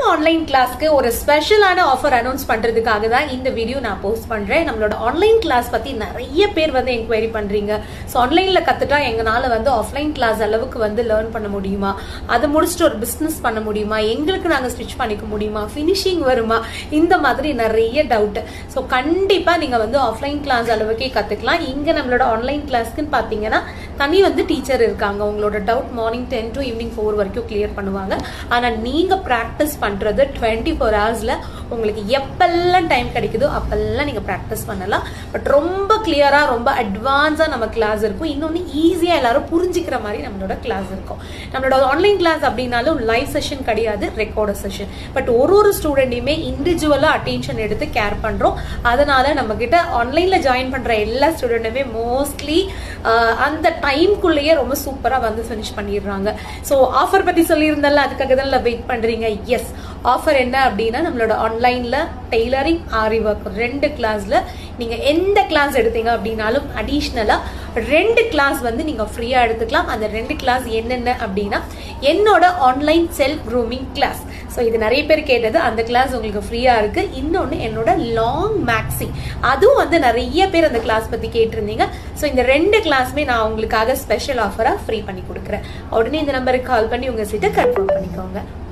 online கிளாஸ்க்கு ஒரு ஸ்பெஷலான ஆஃபர் அனௌன்ஸ் பண்றதுக்காக தான் இந்த வீடியோ நான் போஸ்ட் பண்றேன் நம்மளோட ஆன்லைன் கிளாஸ் பத்தி நிறைய பேர் வந்து என்கொயரி பண்றீங்க ஸோ ஆன்லைன்ல கத்துட்டா எங்களால வந்து ஆஃப்லைன் கிளாஸ் அளவுக்கு வந்து லேர்ன் பண்ண முடியுமா அதை முடிச்சுட்டு ஒரு பிசினஸ் பண்ண முடியுமா எங்களுக்கு நாங்க ஸ்டிச் பண்ணிக்க முடியுமா ஃபினிஷிங் வருமா இந்த மாதிரி நிறைய டவுட் ஸோ கண்டிப்பா நீங்க வந்து ஆஃப்லைன் கிளாஸ் அளவுக்கே கத்துக்கலாம் இங்க நம்மளோட ஆன்லைன் கிளாஸ்க்குன்னு பாத்தீங்கன்னா தனி வந்து டீச்சர் இருக்காங்க உங்களோட doubt morning ten to evening four வரைக்கும் கிளியர் பண்ணுவாங்க ஆனா நீங்க ப்ராக்டிஸ் பண்றது டுவெண்ட்டி ஃபோர் ஹவர்ஸ்ல உங்களுக்கு எப்பெல்லாம் டைம் கிடைக்குதோ அப்பெல்லாம் நீங்க ப்ராக்டிஸ் பண்ணலாம் பட் ரொம்ப கிளியரா ரொம்ப அட்வான்ஸா நம்ம கிளாஸ் இருக்கும் இன்னொன்னு ஈஸியா எல்லாரும் புரிஞ்சுக்கிற மாதிரி நம்மளோட கிளாஸ் இருக்கும் நம்மளோட ஆன்லைன் கிளாஸ் அப்படின்னாலும் லைவ் செஷன் கிடையாது ரெக்கார்டு செஷன் பட் ஒரு ஒரு ஸ்டூடெண்ட்டையுமே இண்டிவிஜுவலா அட்டென்ஷன் எடுத்து கேர் பண்றோம் அதனால நம்ம கிட்ட ஆன்லைன்ல ஜாயின் பண்ற எல்லா ஸ்டூடெண்ட்டுமே மோஸ்ட்லி அந்த டைம்குள்ளேயே ரொம்ப சூப்பரா வந்து ஃபினிஷ் பண்ணிடுறாங்க ஸோ ஆஃபர் பத்தி சொல்லியிருந்தல அதுக்காக தான் வெயிட் பண்றீங்க எஸ் ஆஃபர் என்ன அப்படின்னா நம்மளோட ஆன்லைன்ல டெய்லரிங் ஆரி ஒர்க் ரெண்டு கிளாஸ்ல நீங்க எந்த கிளாஸ் எடுத்தீங்க அப்படின்னாலும் அடிஷ்னலா ரெண்டு கிளாஸ் வந்து நீங்க ஃப்ரீயா எடுத்துக்கலாம் அந்த ரெண்டு கிளாஸ் என்னென்ன அப்படின்னா என்னோட online self grooming class so இது நிறைய பேர் கேட்டது அந்த கிளாஸ் உங்களுக்கு ஃப்ரீயா இருக்கு இன்னொன்று என்னோட லாங் மேக்ஸி அதுவும் வந்து நிறைய பேர் அந்த கிளாஸ் பத்தி கேட்டிருந்தீங்க ஸோ இந்த ரெண்டு கிளாஸுமே நான் உங்களுக்காக ஸ்பெஷல் ஆஃபரா ஃப்ரீ பண்ணி கொடுக்குறேன் உடனே இந்த நம்பருக்கு கால் பண்ணி உங்க சீட்டை கன்ஃபார்ம் பண்ணிக்கோங்க